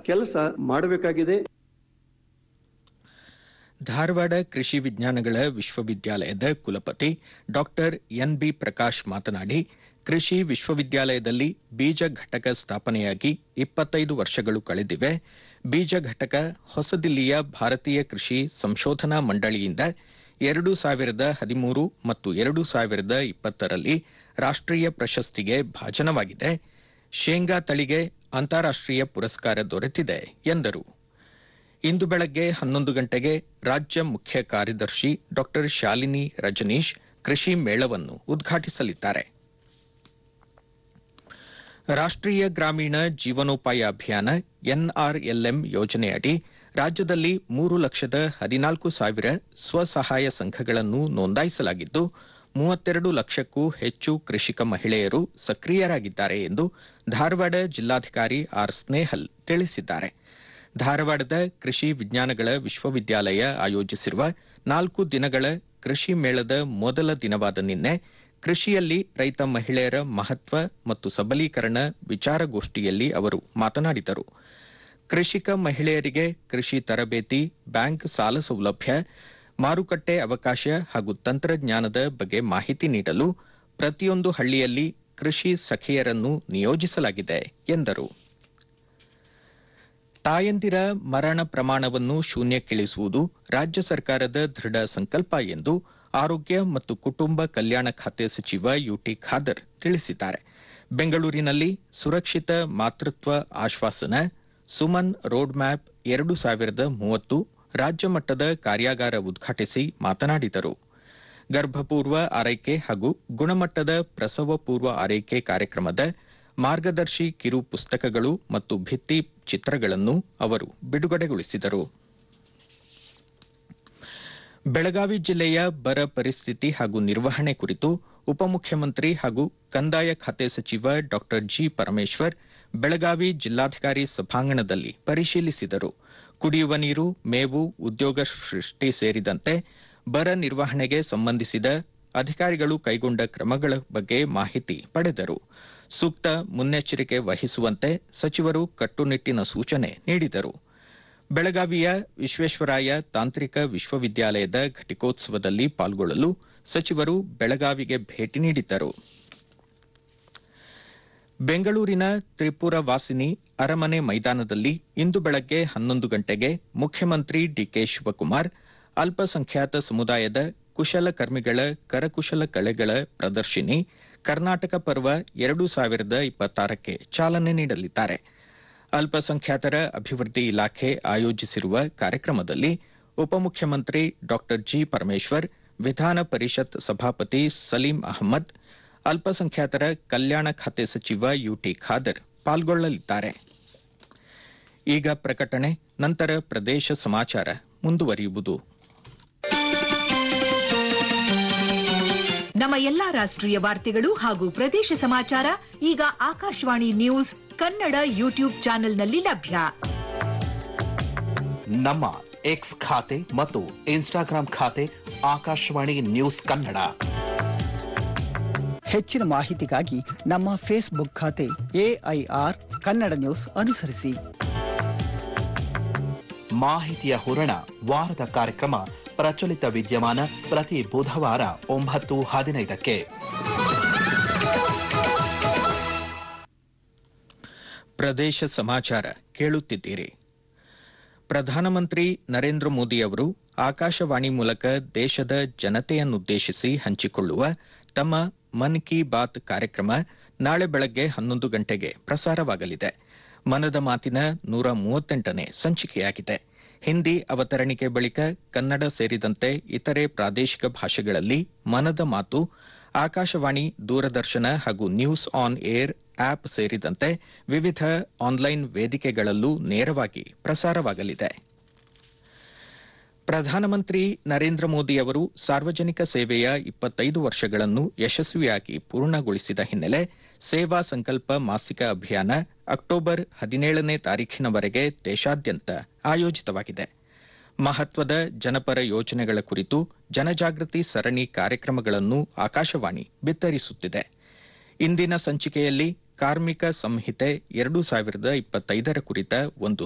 ಕೆಲಸ ಮಾಡಬೇಕಾಗಿದೆ ಧಾರವಾಡ ಕೃಷಿ ವಿಜ್ಞಾನಗಳ ವಿಶ್ವವಿದ್ಯಾಲಯದ ಕುಲಪತಿ ಡಾಕ್ಟರ್ ಎನ್ಬಿ ಪ್ರಕಾಶ್ ಮಾತನಾಡಿ ಕೃಷಿ ವಿಶ್ವವಿದ್ಯಾಲಯದಲ್ಲಿ ಬೀಜ ಘಟಕ ಸ್ಥಾಪನೆಯಾಗಿ ಇಪ್ಪತ್ತೈದು ವರ್ಷಗಳು ಕಳೆದಿವೆ ಬೀಜ ಘಟಕ ಹೊಸದಿಲ್ಲಿಯ ಭಾರತೀಯ ಕೃಷಿ ಸಂಶೋಧನಾ ಮಂಡಳಿಯಿಂದ ಎರಡು ಸಾವಿರದ ಹದಿಮೂರು ಮತ್ತು ಎರಡು ಸಾವಿರದ ಇಪ್ಪತ್ತರಲ್ಲಿ ರಾಷ್ಟ್ರೀಯ ಪ್ರಶಸ್ತಿಗೆ ಭಾಜನವಾಗಿದೆ ಶೇಂಗಾ ತಳಿಗೆ ಅಂತಾರಾಷ್ಟ್ರೀಯ ಪುರಸ್ಕಾರ ದೊರೆತಿದೆ ಎಂದರು ಇಂದು ಬೆಳಗ್ಗೆ ಹನ್ನೊಂದು ಗಂಟೆಗೆ ರಾಜ್ಯ ಮುಖ್ಯ ಕಾರ್ಯದರ್ಶಿ ಡಾಕ್ಟರ್ ಶಾಲಿನಿ ರಜನೀಶ್ ಕೃಷಿ ಮೇಳವನ್ನು ಉದ್ಘಾಟಿಸಲಿದ್ದಾರೆ ರಾಷ್ಟ್ರೀಯ ಗ್ರಾಮೀಣ ಜೀವನೋಪಾಯ ಅಭಿಯಾನ ಎನ್ಆರ್ಎಲ್ಎಂ ಯೋಜನೆಯಡಿ ರಾಜ್ಯದಲ್ಲಿ ಮೂರು ಲಕ್ಷದ ಹದಿನಾಲ್ಕು ಸಾವಿರ ಸ್ವಸಹಾಯ ಸಂಘಗಳನ್ನು ನೋಂದಾಯಿಸಲಾಗಿದ್ದು ಮೂವತ್ತೆರಡು ಲಕ್ಷಕ್ಕೂ ಹೆಚ್ಚು ಕೃಷಿಕ ಮಹಿಳೆಯರು ಸಕ್ರಿಯರಾಗಿದ್ದಾರೆ ಎಂದು ಧಾರವಾಡ ಜಿಲ್ಲಾಧಿಕಾರಿ ಆರ್ ಸ್ನೇಹಲ್ ತಿಳಿಸಿದ್ದಾರೆ ಧಾರವಾಡದ ಕೃಷಿ ವಿಜ್ಞಾನಗಳ ವಿಶ್ವವಿದ್ಯಾಲಯ ಆಯೋಜಿಸಿರುವ ನಾಲ್ಕು ದಿನಗಳ ಕೃಷಿ ಮೇಳದ ಮೊದಲ ದಿನವಾದ ನಿನ್ನೆ ಕೃಷಿಯಲ್ಲಿ ರೈತ ಮಹಿಳೆಯರ ಮಹತ್ವ ಮತ್ತು ಸಬಲೀಕರಣ ವಿಚಾರಗೋಷ್ಠಿಯಲ್ಲಿ ಅವರು ಮಾತನಾಡಿದರು ಕೃಷಿಕ ಮಹಿಳೆಯರಿಗೆ ಕೃಷಿ ತರಬೇತಿ ಬ್ಯಾಂಕ್ ಸಾಲ ಸೌಲಭ್ಯ ಮಾರುಕಟ್ಟೆ ಅವಕಾಶ ಹಾಗೂ ತಂತ್ರಜ್ಞಾನದ ಬಗ್ಗೆ ಮಾಹಿತಿ ನೀಡಲು ಪ್ರತಿಯೊಂದು ಹಳ್ಳಿಯಲ್ಲಿ ಕೃಷಿ ಸಖಿಯರನ್ನು ನಿಯೋಜಿಸಲಾಗಿದೆ ಎಂದರು ತಾಯಂದಿರ ಮರಣ ಪ್ರಮಾಣವನ್ನು ಶೂನ್ಯಕ್ಕಿಳಿಸುವುದು ರಾಜ್ಯ ಸರ್ಕಾರದ ದೃಢ ಸಂಕಲ್ಪ ಎಂದು ಆರೋಗ್ಯ ಮತ್ತು ಕುಟುಂಬ ಕಲ್ಯಾಣ ಖಾತೆ ಸಚಿವ ಯುಟಿ ಖಾದರ್ ತಿಳಿಸಿದ್ದಾರೆ ಬೆಂಗಳೂರಿನಲ್ಲಿ ಸುರಕ್ಷಿತ ಮಾತೃತ್ವ ಆಶ್ವಾಸನ ಸುಮನ್ ರೋಡ್ ಮ್ಯಾಪ್ ಎರಡು ಸಾವಿರದ ಮೂವತ್ತು ರಾಜ್ಯ ಮಟ್ಟದ ಕಾರ್ಯಾಗಾರ ಉದ್ಘಾಟಿಸಿ ಮಾತನಾಡಿದರು ಗರ್ಭಪೂರ್ವ ಆರೈಕೆ ಹಾಗೂ ಗುಣಮಟ್ಟದ ಪ್ರಸವ ಪೂರ್ವ ಆರೈಕೆ ಕಾರ್ಯಕ್ರಮದ ಮಾರ್ಗದರ್ಶಿ ಕಿರು ಪುಸ್ತಕಗಳು ಮತ್ತು ಭಿತ್ತಿ ಚಿತ್ರಗಳನ್ನು ಅವರು ಬಿಡುಗಡೆಗೊಳಿಸಿದರು ಬೆಳಗಾವಿ ಜಿಲ್ಲೆಯ ಬರ ಪರಿಸ್ಥಿತಿ ಹಾಗೂ ನಿರ್ವಹಣೆ ಕುರಿತು ಉಪಮುಖ್ಯಮಂತ್ರಿ ಹಾಗೂ ಕಂದಾಯ ಖಾತೆ ಸಚಿವ ಡಾ ಜಿ ಪರಮೇಶ್ವರ್ ಬೆಳಗಾವಿ ಜಿಲ್ಲಾಧಿಕಾರಿ ಸಭಾಂಗಣದಲ್ಲಿ ಪರಿಶೀಲಿಸಿದರು ಕುಡಿಯುವ ನೀರು ಮೇವು ಉದ್ಯೋಗ ಸೃಷ್ಟಿ ಸೇರಿದಂತೆ ಬರ ನಿರ್ವಹಣೆಗೆ ಸಂಬಂಧಿಸಿದ ಅಧಿಕಾರಿಗಳು ಕೈಗೊಂಡ ಕ್ರಮಗಳ ಬಗ್ಗೆ ಮಾಹಿತಿ ಪಡೆದರು ಸೂಕ್ತ ಮುನ್ನೆಚ್ಚರಿಕೆ ವಹಿಸುವಂತೆ ಸಚಿವರು ಕಟ್ಟುನಿಟ್ಟಿನ ಸೂಚನೆ ನೀಡಿದರು ಬೆಳಗಾವಿಯ ವಿಶ್ವೇಶ್ವರಾಯ ತಾಂತ್ರಿಕ ವಿಶ್ವವಿದ್ಯಾಲಯದ ಘಟಿಕೋತ್ಸವದಲ್ಲಿ ಪಾಲ್ಗೊಳ್ಳಲು ಸಚಿವರು ಬೆಳಗಾವಿಗೆ ಭೇಟಿ ನೀಡಿದ್ದರು ಬೆಂಗಳೂರಿನ ತ್ರಿಪುರ ವಾಸಿನಿ ಅರಮನೆ ಮೈದಾನದಲ್ಲಿ ಇಂದು ಬೆಳಗ್ಗೆ ಹನ್ನೊಂದು ಗಂಟೆಗೆ ಮುಖ್ಯಮಂತ್ರಿ ಡಿಕೆ ಶಿವಕುಮಾರ್ ಅಲ್ಪಸಂಖ್ಯಾತ ಸಮುದಾಯದ ಕುಶಲಕರ್ಮಿಗಳ ಕರಕುಶಲ ಕಲೆಗಳ ಪ್ರದರ್ಶಿನಿ ಕರ್ನಾಟಕ ಪರ್ವ ಎರಡು ಸಾವಿರದ ಇಪ್ಪತ್ತಾರಕ್ಕೆ ಚಾಲನೆ ನೀಡಲಿದ್ದಾರೆ ಅಲ್ಪಸಂಖ್ಯಾತರ ಅಭಿವೃದ್ಧಿ ಇಲಾಖೆ ಆಯೋಜಿಸಿರುವ ಕಾರ್ಯಕ್ರಮದಲ್ಲಿ ಉಪಮುಖ್ಯಮಂತ್ರಿ ಡಾ ಜಿ ಪರಮೇಶ್ವರ್ ವಿಧಾನ ಪರಿಷತ್ ಸಭಾಪತಿ ಸಲೀಂ ಅಹಮದ್ ಅಲ್ಪಸಂಖ್ಯಾತರ ಕಲ್ಯಾಣ ಖಾತೆ ಸಚಿವ ಯುಟಿ ಖಾದರ್ ಪಾಲ್ಗೊಳ್ಳಲಿದ್ದಾರೆ ಈಗ ಪ್ರಕಟಣೆ ನಂತರ ಪ್ರದೇಶ ಸಮಾಚಾರ ಮುಂದುವರಿಯುವುದು ನಮ್ಮ ಎಲ್ಲಾ ರಾಷ್ಟ್ರೀಯ ವಾರ್ತೆಗಳು ಹಾಗೂ ಪ್ರದೇಶ ಸಮಾಚಾರ ಈಗ ಆಕಾಶವಾಣಿ ನ್ಯೂಸ್ ಕನ್ನಡ ಯೂಟ್ಯೂಬ್ ಚಾನೆಲ್ನಲ್ಲಿ ಲಭ್ಯ ನಮ್ಮ ಎಕ್ಸ್ ಖಾತೆ ಮತ್ತು ಇನ್ಸ್ಟಾಗ್ರಾಂ ಖಾತೆ ಆಕಾಶವಾಣಿ ನ್ಯೂಸ್ ಕನ್ನಡ ಹೆಚ್ಚಿನ ಮಾಹಿತಿಗಾಗಿ ನಮ್ಮ ಫೇಸ್ಬುಕ್ ಖಾತೆ ಎಐಆರ್ ಕನ್ನಡ ನ್ಯೂಸ್ ಅನುಸರಿಸಿ ಮಾಹಿತಿಯ ಹೂರಣ ವಾರದ ಕಾರ್ಯಕ್ರಮ ಪ್ರಚಲಿತ ವಿದ್ಯಮಾನ ಪ್ರತಿ ಬುಧವಾರ ಒಂಬತ್ತು ಹದಿನೈದಕ್ಕೆ ಪ್ರದೇಶ ಸಮಾಚಾರ ಕೇಳುತ್ತಿದ್ದೀರಿ ಪ್ರಧಾನಮಂತ್ರಿ ನರೇಂದ್ರ ಮೋದಿ ಅವರು ಆಕಾಶವಾಣಿ ಮೂಲಕ ದೇಶದ ಜನತೆಯನ್ನುದ್ದೇಶಿಸಿ ಹಂಚಿಕೊಳ್ಳುವ ತಮ್ಮ ಮನ್ ಕಿ ಬಾತ್ ಕಾರ್ಯಕ್ರಮ ನಾಳೆ ಬೆಳಗ್ಗೆ ಹನ್ನೊಂದು ಗಂಟೆಗೆ ಪ್ರಸಾರವಾಗಲಿದೆ ಮನದ ಮಾತಿನ ನೂರ ಮೂವತ್ತೆಂಟನೇ ಸಂಚಿಕೆಯಾಗಿದೆ ಹಿಂದಿ ಅವತರಣಿಕೆ ಬಳಿಕ ಕನ್ನಡ ಸೇರಿದಂತೆ ಇತರೆ ಪ್ರಾದೇಶಿಕ ಭಾಷೆಗಳಲ್ಲಿ ಮನದ ಮಾತು ಆಕಾಶವಾಣಿ ದೂರದರ್ಶನ ಹಾಗೂ ನ್ಯೂಸ್ ಆನ್ ಏರ್ ಆಪ್ ಸೇರಿದಂತೆ ವಿವಿಧ ಆನ್ಲೈನ್ ವೇದಿಕೆಗಳಲ್ಲೂ ನೇರವಾಗಿ ಪ್ರಸಾರವಾಗಲಿದೆ ಪ್ರಧಾನಮಂತ್ರಿ ನರೇಂದ್ರ ಮೋದಿ ಅವರು ಸಾರ್ವಜನಿಕ ಸೇವೆಯ ಇಪ್ಪತ್ತೈದು ವರ್ಷಗಳನ್ನು ಯಶಸ್ವಿಯಾಗಿ ಪೂರ್ಣಗೊಳಿಸಿದ ಹಿನ್ನೆಲೆ ಸೇವಾ ಸಂಕಲ್ಪ ಮಾಸಿಕ ಅಭಿಯಾನ ಅಕ್ಟೋಬರ್ ಹದಿನೇಳನೇ ತಾರೀಖಿನವರೆಗೆ ದೇಶಾದ್ಯಂತ ಆಯೋಜಿತವಾಗಿದೆ ಮಹತ್ವದ ಜನಪರ ಯೋಜನೆಗಳ ಕುರಿತು ಜನಜಾಗೃತಿ ಸರಣಿ ಕಾರ್ಯಕ್ರಮಗಳನ್ನು ಆಕಾಶವಾಣಿ ಬಿತ್ತರಿಸುತ್ತಿದೆ ಇಂದಿನ ಸಂಚಿಕೆಯಲ್ಲಿ ಕಾರ್ಮಿಕ ಸಂಹಿತೆ ಎರಡು ಸಾವಿರದ ಇಪ್ಪತ್ತೈದರ ಕುರಿತ ಒಂದು